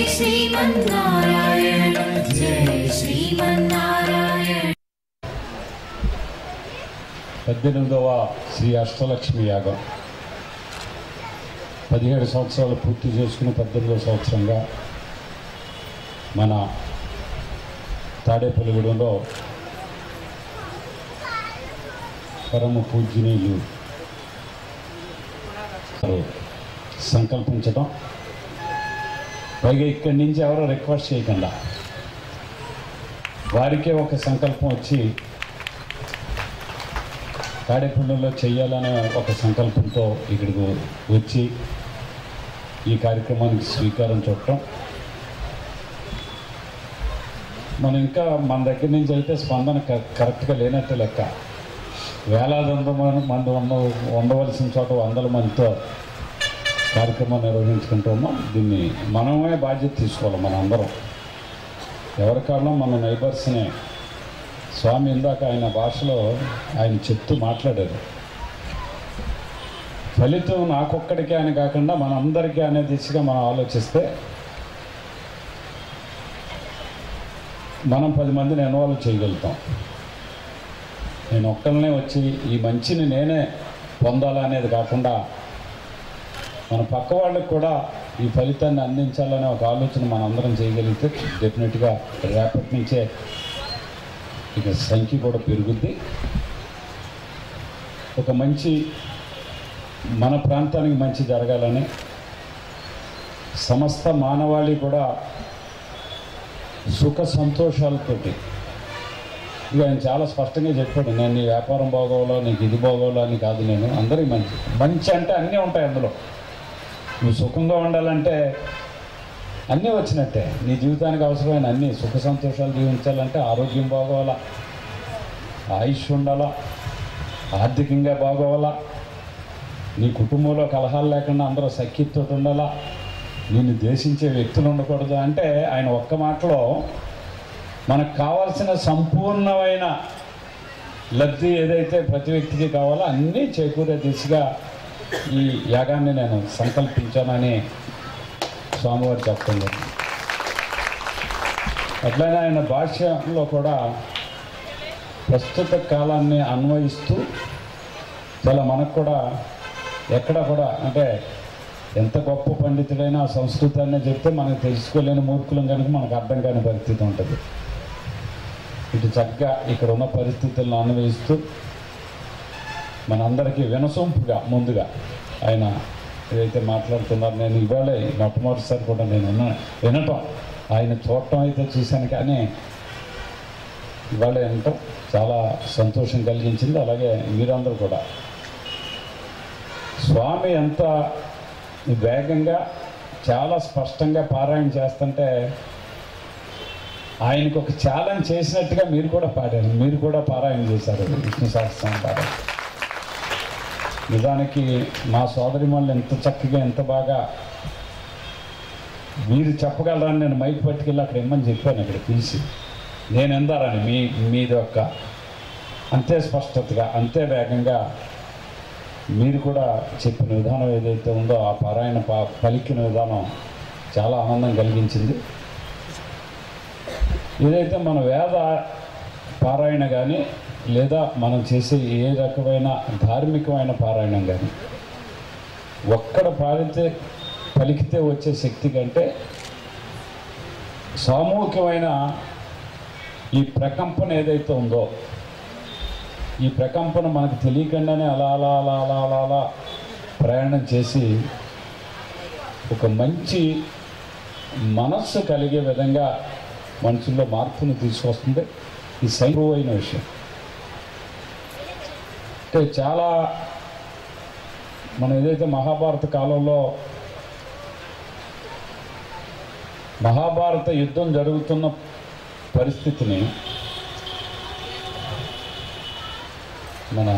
श्रीमन्नारायण जय श्रीमन्नारायण పద్దెనిమిదవ శ్రీ అష్టలక్ష్మి యాగం పదిహేడు సంవత్సరాలు పూర్తి చేసుకుని పద్దెనిమిదవ సంవత్సరంగా మన తాడేపల్లిగూడెంలో పరమ పూజనీయులు వారు సంకల్పించడం పైగా ఇక్కడి నుంచి ఎవరో రిక్వెస్ట్ చేయకుండా వారికే ఒక సంకల్పం వచ్చి తాడేపల్లిలో చేయాలనే ఒక సంకల్పంతో ఇక్కడికి వచ్చి ఈ కార్యక్రమానికి శ్రీకారం చుట్టం మనం ఇంకా మన దగ్గర నుంచి అయితే స్పందన క- కరెక్ట్గా లేనట్టు లెక్క వేలాది వంద మంది మంది ఉన్న ఉండవలసిన చోట వందల మందితో కార్యక్రమం నిర్వహించుకుంటున్నాం దీన్ని మనమే బాధ్యత తీసుకోవాలి మన అందరం ఎవరి కారణం మన నైబర్స్ని స్వామి ఇందాక ఆయన భాషలో ఆయన చెప్తూ మాట్లాడారు ఫలితం నాకొక్కడికే అని కాకుండా మనందరికీ అనే దిశగా మనం ఆలోచిస్తే మనం పది మందిని ఇన్వాల్వ్ చేయగలుగుతాం నేను ఒక్కరినే వచ్చి ఈ మంచిని నేనే పొందాలనేది కాకుండా మన పక్క వాళ్ళకి కూడా ఈ ఫలితాన్ని అందించాలనే ఒక ఆలోచన మనం అందరం చేయగలిగితే డెఫినెట్గా రేపటి నుంచే ఇక సంఖ్య కూడా పెరుగుద్ది ఒక మంచి మన ప్రాంతానికి మంచి జరగాలని సమస్త మానవాళి కూడా సుఖ సంతోషాలతోటి ఇక ఆయన చాలా స్పష్టంగా చెప్పాడు నేను నీ వ్యాపారం బాగోవాలో నీకు ఇది బాగోవాలో అని కాదు నేను అందరికీ మంచి మంచి అంటే అన్నీ ఉంటాయి అందులో నువ్వు సుఖంగా ఉండాలంటే అన్నీ వచ్చినట్టే నీ జీవితానికి అవసరమైన అన్ని సుఖ సంతోషాలు జీవించాలంటే ఆరోగ్యం బాగోవాలా ఆయుష్ ఉండాలా ఆర్థికంగా బాగోవాలా నీ కుటుంబంలో కలహాలు లేకుండా అందరూ సఖ్యతతో ఉండాలా నిన్ను దేశించే వ్యక్తులు ఉండకూడదు అంటే ఆయన ఒక్క మాటలో మనకు కావాల్సిన సంపూర్ణమైన లబ్ధి ఏదైతే ప్రతి వ్యక్తికి కావాలో అన్నీ చేకూరే దిశగా ఈ యాగాన్ని నేను సంకల్పించానని స్వామివారు చెప్పడం జరిగింది అట్లనే ఆయన భాష్యంలో కూడా ప్రస్తుత కాలాన్ని అన్వయిస్తూ చాలా మనకు కూడా ఎక్కడ కూడా అంటే ఎంత గొప్ప పండితుడైనా ఆ సంస్కృతాన్ని చెప్తే మనకు తెలుసుకోలేని మూర్ఖులం కనుక మనకు అర్థం కాని పరిస్థితి ఉంటుంది ఇటు చక్కగా ఇక్కడ ఉన్న పరిస్థితులను అన్వయిస్తూ మనందరికీ వినసొంపుగా ముందుగా ఆయన ఏదైతే మాట్లాడుతున్నారో నేను ఇవాళ మొట్టమొదటిసారి కూడా నేను ఉన్న వినటం ఆయన చూడటం అయితే చూశాను కానీ ఇవాళ వినటం చాలా సంతోషం కలిగించింది అలాగే మీరందరూ కూడా స్వామి ఎంత వేగంగా చాలా స్పష్టంగా పారాయణ చేస్తుంటే ఆయనకు ఒక ఛాలెంజ్ చేసినట్టుగా మీరు కూడా పాడారు మీరు కూడా పారాయణ చేశారు విష్ణు సహస్రం పాడారు నిజానికి మా సోదరి మళ్ళీ ఎంత చక్కగా ఎంత బాగా మీరు చెప్పగలరని నేను మైక్ పట్టుకెళ్ళి అక్కడ ఇమ్మని చెప్పాను ఇక్కడ పిలిచి నేను ఎందారని మీ మీది యొక్క అంతే స్పష్టతగా అంతే వేగంగా మీరు కూడా చెప్పిన విధానం ఏదైతే ఉందో ఆ పారాయణ పా పలికిన విధానం చాలా ఆనందం కలిగించింది ఏదైతే మన వేద పారాయణ కానీ లేదా మనం చేసే ఏ రకమైన ధార్మికమైన పారాయణం కానీ ఒక్కడ పాడితే పలికితే వచ్చే శక్తి కంటే సామూహికమైన ఈ ప్రకంపన ఏదైతే ఉందో ఈ ప్రకంపన మనకు తెలియకుండానే అలా అలా అలా అలా అలా అలా ప్రయాణం చేసి ఒక మంచి మనస్సు కలిగే విధంగా మనుషుల్లో మార్పును తీసుకొస్తుంది ఈ సైంటిఫిక్ అయిన విషయం అంటే చాలా మనం ఏదైతే మహాభారత కాలంలో మహాభారత యుద్ధం జరుగుతున్న పరిస్థితిని మన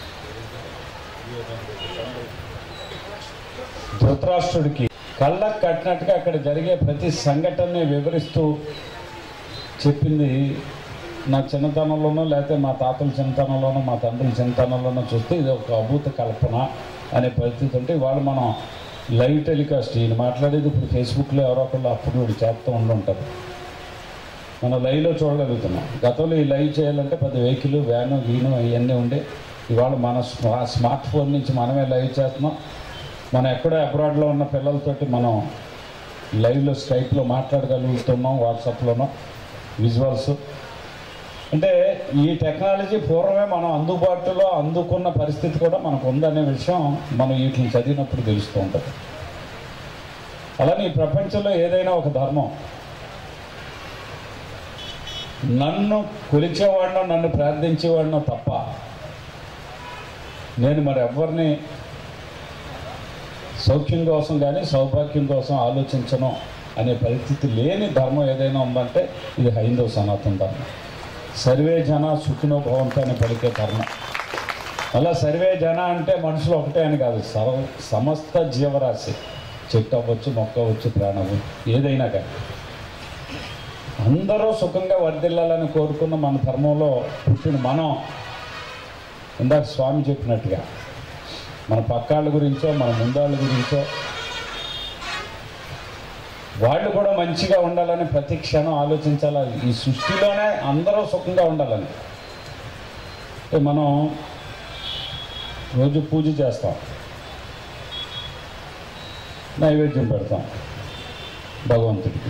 ధృతరాష్ట్రుడికి కళ్ళకు కట్టినట్టుగా అక్కడ జరిగే ప్రతి సంఘటనని వివరిస్తూ చెప్పింది నా చిన్నతనంలోనో లేకపోతే మా తాతల చిన్నతనంలోనో మా తండ్రుల చిన్నతనంలోనో చూస్తే ఇది ఒక అభూత కల్పన అనే పరిస్థితి ఉంటే ఇవాళ మనం లైవ్ టెలికాస్ట్ ఈయన మాట్లాడేది ఇప్పుడు ఫేస్బుక్లో ఎవరో ఒకళ్ళు అప్పుడు వీడు చేస్తూ ఉండుంటారు మనం లైవ్లో చూడగలుగుతున్నాం గతంలో ఈ లైవ్ చేయాలంటే పెద్ద వెహికల్ వ్యాను గీను అవన్నీ ఉండే ఇవాళ మన స్మా స్మార్ట్ ఫోన్ నుంచి మనమే లైవ్ చేస్తున్నాం మనం ఎక్కడో అబ్రాడ్లో ఉన్న పిల్లలతోటి మనం లైవ్లో స్కైప్లో మాట్లాడగలుగుతున్నాం వాట్సాప్లోనో విజువల్స్ అంటే ఈ టెక్నాలజీ పూర్వమే మనం అందుబాటులో అందుకున్న పరిస్థితి కూడా మనకు ఉందనే విషయం మనం వీటిని చదివినప్పుడు తెలుస్తూ ఉంటుంది అలానే ఈ ప్రపంచంలో ఏదైనా ఒక ధర్మం నన్ను కొలిచేవాడినో నన్ను ప్రార్థించేవాడినో తప్ప నేను మరి ఎవరిని సౌఖ్యం కోసం కానీ సౌభాగ్యం కోసం ఆలోచించను అనే పరిస్థితి లేని ధర్మం ఏదైనా ఉందంటే ఇది హైందవ సనాతన ధర్మం సర్వే జన సుఖినో భవంతు అని పలికే ధర్మం అలా సర్వే జన అంటే మనుషులు ఒకటే అని కాదు సర్వ సమస్త జీవరాశి చెట్టు అవ్వచ్చు మొక్క అవ్వచ్చు ప్రాణం అవ్వచ్చు ఏదైనా కానీ అందరూ సుఖంగా వర్ధిల్లాలని కోరుకున్న మన ధర్మంలో పుట్టిన మనం ఇందాక స్వామి చెప్పినట్టుగా మన పక్కాళ్ళ గురించో మన ముందాళ్ళ గురించో వాళ్ళు కూడా మంచిగా ఉండాలని ప్రతి క్షణం ఆలోచించాలి ఈ సృష్టిలోనే అందరూ సుఖంగా ఉండాలని అంటే మనం రోజు పూజ చేస్తాం నైవేద్యం పెడతాం భగవంతుడికి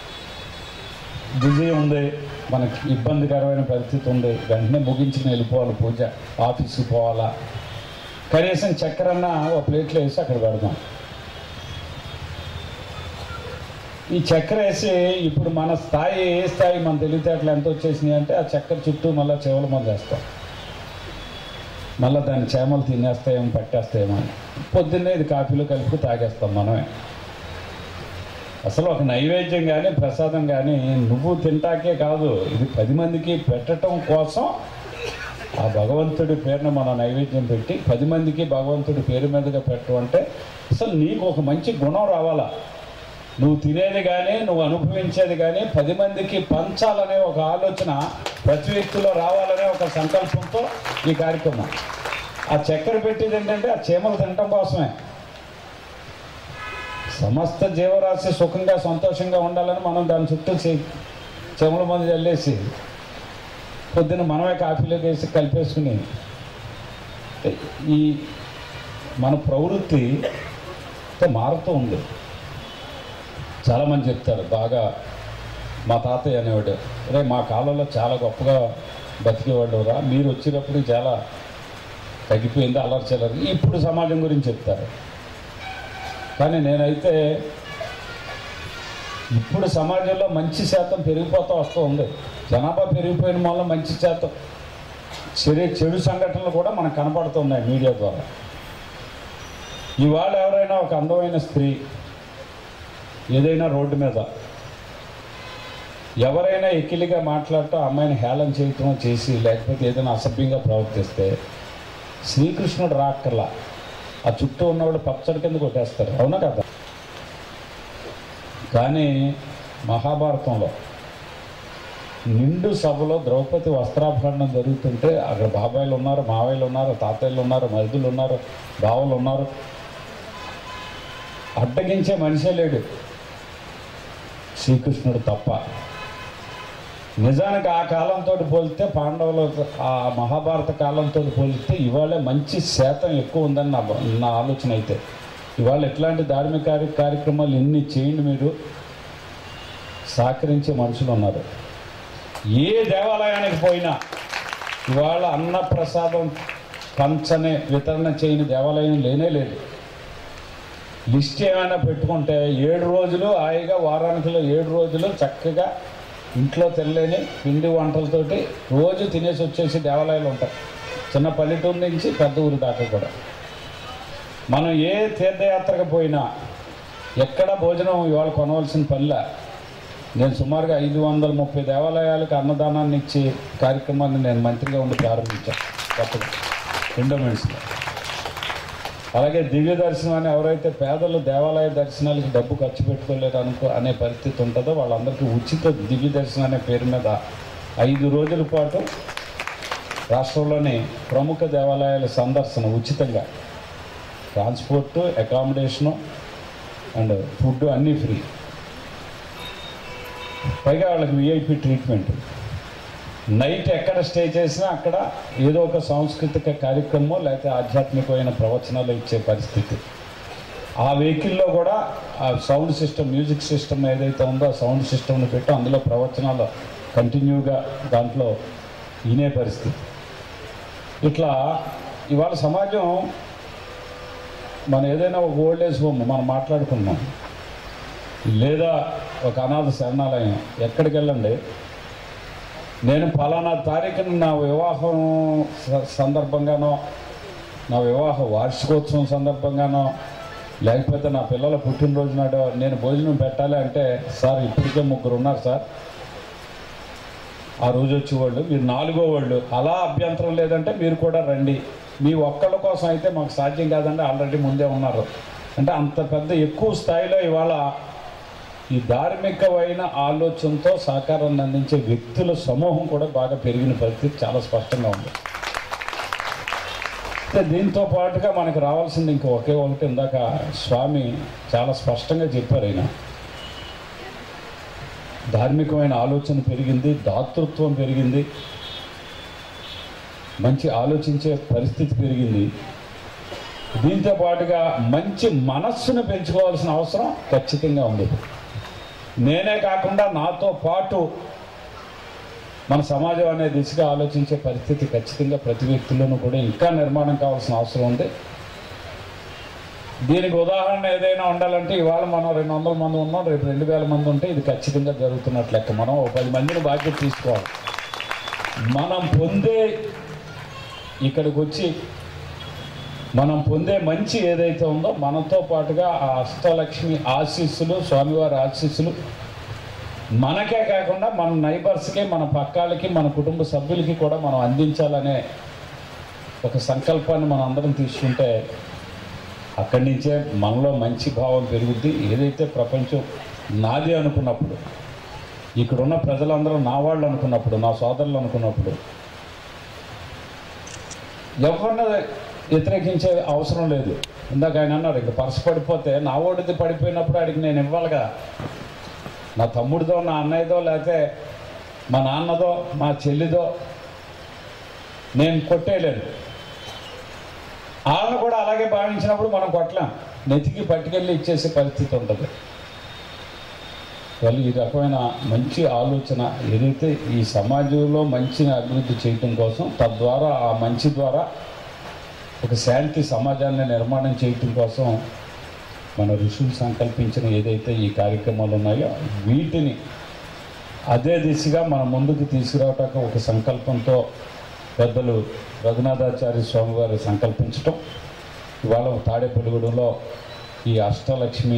బిజీ ఉంది మనకి ఇబ్బందికరమైన పరిస్థితి ఉంది వెంటనే ముగించుకుని వెళ్ళిపోవాలి పూజ ఆఫీస్కి పోవాలా కనీసం చక్కెరన్న ఒక ప్లేట్లో వేసి అక్కడ పెడదాం ఈ చక్కెర వేసి ఇప్పుడు మన స్థాయి ఏ స్థాయి మన తెలివితేటలు ఎంత వచ్చేసినాయి అంటే ఆ చక్కెర చుట్టూ మళ్ళీ చెవుల మంది వేస్తాం మళ్ళీ దాన్ని చేమలు తినేస్తాయేమో పట్టేస్తాయేమో అని పొద్దున్నే ఇది కాఫీలో కలిపి తాగేస్తాం మనమే అసలు ఒక నైవేద్యం కానీ ప్రసాదం కానీ నువ్వు తింటాకే కాదు ఇది పది మందికి పెట్టడం కోసం ఆ భగవంతుడి పేరున మనం నైవేద్యం పెట్టి పది మందికి భగవంతుడి పేరు మీదుగా పెట్టు అంటే అసలు నీకు ఒక మంచి గుణం రావాలా నువ్వు తినేది కానీ నువ్వు అనుభవించేది కానీ పది మందికి పంచాలనే ఒక ఆలోచన ప్రతి వ్యక్తిలో రావాలనే ఒక సంకల్పంతో ఈ కార్యక్రమం ఆ చక్కెర పెట్టేది ఏంటంటే ఆ చీమలు తినటం కోసమే సమస్త జీవరాశి సుఖంగా సంతోషంగా ఉండాలని మనం దాని చుట్టూ చే- చెమల మంది చల్లేసి పొద్దున్న మనమే కాఫీలోకి వేసి కలిపేసుకుని ఈ మన ప్రవృత్తి తో మారుతూ ఉంది చాలామంది చెప్తారు బాగా మా తాతయ్య అనేవాడు రే మా కాలంలో చాలా గొప్పగా బతికేవాడు రా మీరు వచ్చినప్పుడు చాలా తగ్గిపోయింది అలర్ చిల్లర ఇప్పుడు సమాజం గురించి చెప్తారు కానీ నేనైతే ఇప్పుడు సమాజంలో మంచి శాతం పెరిగిపోతూ వస్తూ ఉంది జనాభా పెరిగిపోయిన వల్ల మంచి శాతం చెడు చెడు సంఘటనలు కూడా మనకు కనపడుతున్నాయి మీడియా ద్వారా ఇవాళ ఎవరైనా ఒక అందమైన స్త్రీ ఏదైనా రోడ్డు మీద ఎవరైనా ఎక్కిలిగా మాట్లాడటం అమ్మాయిని హేళన చేయటం చేసి లేకపోతే ఏదైనా అసభ్యంగా ప్రవర్తిస్తే శ్రీకృష్ణుడు రాక్కర్లా ఆ చుట్టూ ఉన్నవాడు పచ్చడి కింద కొట్టేస్తారు అవునా కదా కానీ మహాభారతంలో నిండు సభలో ద్రౌపది వస్త్రాభరణం జరుగుతుంటే అక్కడ బాబాయిలు ఉన్నారు మావయ్యలు ఉన్నారు తాతయ్యలు ఉన్నారు మరుదులు ఉన్నారు బావలు ఉన్నారు అడ్డగించే మనిషే లేడు శ్రీకృష్ణుడు తప్ప నిజానికి ఆ కాలంతో పోలిస్తే పాండవుల ఆ మహాభారత కాలంతో పోలిస్తే ఇవాళ మంచి శాతం ఎక్కువ ఉందని నా నా ఆలోచన అయితే ఇవాళ ఎట్లాంటి ధార్మిక కార్య కార్యక్రమాలు ఎన్ని చేయండి మీరు సహకరించే మనుషులు ఉన్నారు ఏ దేవాలయానికి పోయినా ఇవాళ అన్నప్రసాదం పంచనే వితరణ చేయని దేవాలయం లేనే లేదు లిస్ట్ ఏమైనా పెట్టుకుంటే ఏడు రోజులు హాయిగా వారానికిలో ఏడు రోజులు చక్కగా ఇంట్లో తినలేని పిండి వంటలతోటి రోజు తినేసి వచ్చేసి దేవాలయాలు ఉంటాయి చిన్న పల్లెటూరు నుంచి పెద్ద ఊరు దాకా కూడా మనం ఏ తీర్థయాత్రకు పోయినా ఎక్కడ భోజనం ఇవాళ కొనవలసిన పనిలే నేను సుమారుగా ఐదు వందల ముప్పై దేవాలయాలకు అన్నదానాన్ని ఇచ్చే కార్యక్రమాన్ని నేను మంత్రిగా ఉండి ప్రారంభించాను కొత్తగా ఎండోమెంట్స్లో అలాగే దివ్య దర్శనం అని ఎవరైతే పేదలు దేవాలయ దర్శనాలకి డబ్బు ఖర్చు పెట్టుకోలేరు అనుకో అనే పరిస్థితి ఉంటుందో వాళ్ళందరికీ ఉచిత దివ్య దర్శనం అనే పేరు మీద ఐదు రోజుల పాటు రాష్ట్రంలోని ప్రముఖ దేవాలయాల సందర్శన ఉచితంగా ట్రాన్స్పోర్టు అకామిడేషను అండ్ ఫుడ్ అన్నీ ఫ్రీ పైగా వాళ్ళకి విఐపి ట్రీట్మెంట్ నైట్ ఎక్కడ స్టే చేసినా అక్కడ ఏదో ఒక సాంస్కృతిక కార్యక్రమం లేకపోతే ఆధ్యాత్మికమైన ప్రవచనాలు ఇచ్చే పరిస్థితి ఆ వెహికల్లో కూడా ఆ సౌండ్ సిస్టమ్ మ్యూజిక్ సిస్టమ్ ఏదైతే ఉందో ఆ సౌండ్ సిస్టమ్ని పెట్టి అందులో ప్రవచనాలు కంటిన్యూగా దాంట్లో వినే పరిస్థితి ఇట్లా ఇవాళ సమాజం మనం ఏదైనా ఒక ఓల్డ్ ఏజ్ హోమ్ మనం మాట్లాడుకున్నాం లేదా ఒక అనాథ శరణాలయం ఎక్కడికి వెళ్ళండి నేను ఫలానా తారీఖున నా వివాహం స- సందర్భంగానో నా వివాహ వార్షికోత్సవం సందర్భంగానో లేకపోతే నా పిల్లల పుట్టినరోజు నాడు నేను భోజనం పెట్టాలి అంటే సార్ ఇప్పటికే ముగ్గురు ఉన్నారు సార్ ఆ రోజు వచ్చేవాళ్ళు మీరు నాలుగో వాళ్ళు అలా అభ్యంతరం లేదంటే మీరు కూడా రండి మీ ఒక్కళ్ళ కోసం అయితే మాకు సాధ్యం కాదంటే ఆల్రెడీ ముందే ఉన్నారు అంటే అంత పెద్ద ఎక్కువ స్థాయిలో ఇవాళ ఈ ధార్మికమైన ఆలోచనతో సహకారాన్ని అందించే వ్యక్తుల సమూహం కూడా బాగా పెరిగిన పరిస్థితి చాలా స్పష్టంగా ఉంది అయితే దీంతో పాటుగా మనకు రావాల్సింది ఇంక ఒకే ఒకటి ఇందాక స్వామి చాలా స్పష్టంగా చెప్పారు ఆయన ధార్మికమైన ఆలోచన పెరిగింది దాతృత్వం పెరిగింది మంచి ఆలోచించే పరిస్థితి పెరిగింది దీంతో పాటుగా మంచి మనస్సును పెంచుకోవాల్సిన అవసరం ఖచ్చితంగా ఉంది నేనే కాకుండా నాతో పాటు మన సమాజం అనే దిశగా ఆలోచించే పరిస్థితి ఖచ్చితంగా ప్రతి వ్యక్తుల్లోనూ కూడా ఇంకా నిర్మాణం కావాల్సిన అవసరం ఉంది దీనికి ఉదాహరణ ఏదైనా ఉండాలంటే ఇవాళ మనం రెండు వందల మంది ఉన్నాం రేపు రెండు వేల మంది ఉంటే ఇది ఖచ్చితంగా జరుగుతున్నట్లు లెక్క మనం ఓ పది మందిని బాధ్యత తీసుకోవాలి మనం పొందే ఇక్కడికి వచ్చి మనం పొందే మంచి ఏదైతే ఉందో మనతో పాటుగా ఆ అష్టలక్ష్మి ఆశీస్సులు స్వామివారి ఆశీస్సులు మనకే కాకుండా మన నైబర్స్కి మన పక్కాలకి మన కుటుంబ సభ్యులకి కూడా మనం అందించాలనే ఒక సంకల్పాన్ని మనం అందరం తీసుకుంటే అక్కడి నుంచే మనలో మంచి భావం పెరుగుద్ది ఏదైతే ప్రపంచం నాది అనుకున్నప్పుడు ఇక్కడున్న ప్రజలందరూ నా వాళ్ళు అనుకున్నప్పుడు నా సోదరులు అనుకున్నప్పుడు ఎవరిని వ్యతిరేకించే అవసరం లేదు ఇందాక ఆయన అన్నారు ఇక పర్సు పడిపోతే నా ఓడిది పడిపోయినప్పుడు అడిగి నేను ఇవ్వాలిగా నా తమ్ముడిదో నా అన్నయ్యదో లేకపోతే మా నాన్నదో మా చెల్లిదో నేను కొట్టేయలేను వాళ్ళని కూడా అలాగే భావించినప్పుడు మనం కొట్టలేం నెతికి పట్టుకెళ్ళి ఇచ్చేసే పరిస్థితి ఉంటుంది వాళ్ళు ఈ రకమైన మంచి ఆలోచన ఏదైతే ఈ సమాజంలో మంచిని అభివృద్ధి చేయటం కోసం తద్వారా ఆ మంచి ద్వారా ఒక శాంతి సమాజాన్ని నిర్మాణం చేయటం కోసం మన ఋషులు సంకల్పించిన ఏదైతే ఈ కార్యక్రమాలు ఉన్నాయో వీటిని అదే దిశగా మన ముందుకు తీసుకురావటానికి ఒక సంకల్పంతో పెద్దలు రఘునాథాచార్య స్వామి వారు సంకల్పించటం ఇవాళ తాడేపల్లిగూడెంలో ఈ అష్టలక్ష్మి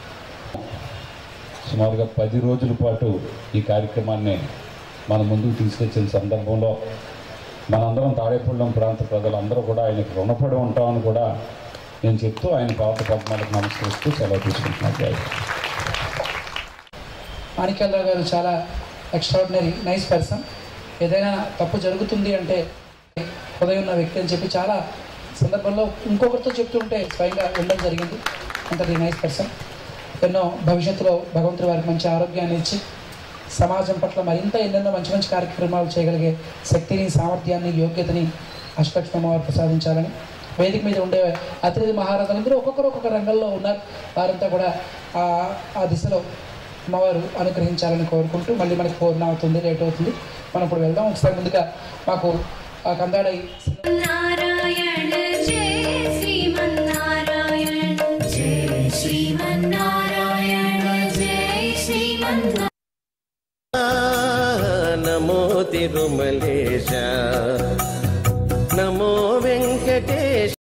సుమారుగా పది రోజుల పాటు ఈ కార్యక్రమాన్ని మన ముందుకు తీసుకొచ్చిన సందర్భంలో మనందరం తాడేపల్లం ప్రాంత ప్రజలందరూ కూడా ఆయనకు రుణపడి ఉంటామని కూడా నేను చెప్తూ ఆయన పాత పద్మాలకు నమస్కరిస్తూ సెలవు తీసుకుంటున్నాను జై హింద్. మాణిక్యాలరావు గారు చాలా ఎక్స్ట్రాడినరీ నైస్ పర్సన్ ఏదైనా తప్పు జరుగుతుంది అంటే హృదయం ఉన్న వ్యక్తి అని చెప్పి చాలా సందర్భంలో ఇంకొకరితో చెప్తుంటే స్వయంగా ఉండడం జరిగింది అంతటి నైస్ పర్సన్ ఎన్నో భవిష్యత్తులో భగవంతుడి వారికి మంచి ఆరోగ్యాన్ని ఇచ్చి సమాజం పట్ల మరింత ఎన్నెన్నో మంచి మంచి కార్యక్రమాలు చేయగలిగే శక్తిని సామర్థ్యాన్ని యోగ్యతని అష్టలక్ష్మి అమ్మవారు ప్రసాదించాలని వేదిక మీద ఉండే అతిథి మహారాజులందరూ ఒక్కొక్కరు ఒక్కొక్క రంగంలో ఉన్నారు వారంతా కూడా ఆ ఆ దిశలో అమ్మవారు అనుగ్రహించాలని కోరుకుంటూ మళ్ళీ మనకి పూర్ణ అవుతుంది లేట్ అవుతుంది మనం ఇప్పుడు వెళ్దాం ఒకసారి ముందుగా మాకు ఆ కందాడై नारायण जय श्रीमन्नारायण जय श्रीमन्नारायण जय श्रीमन्नारायण నమో తిరుమలేశ నమో వెంకటేశ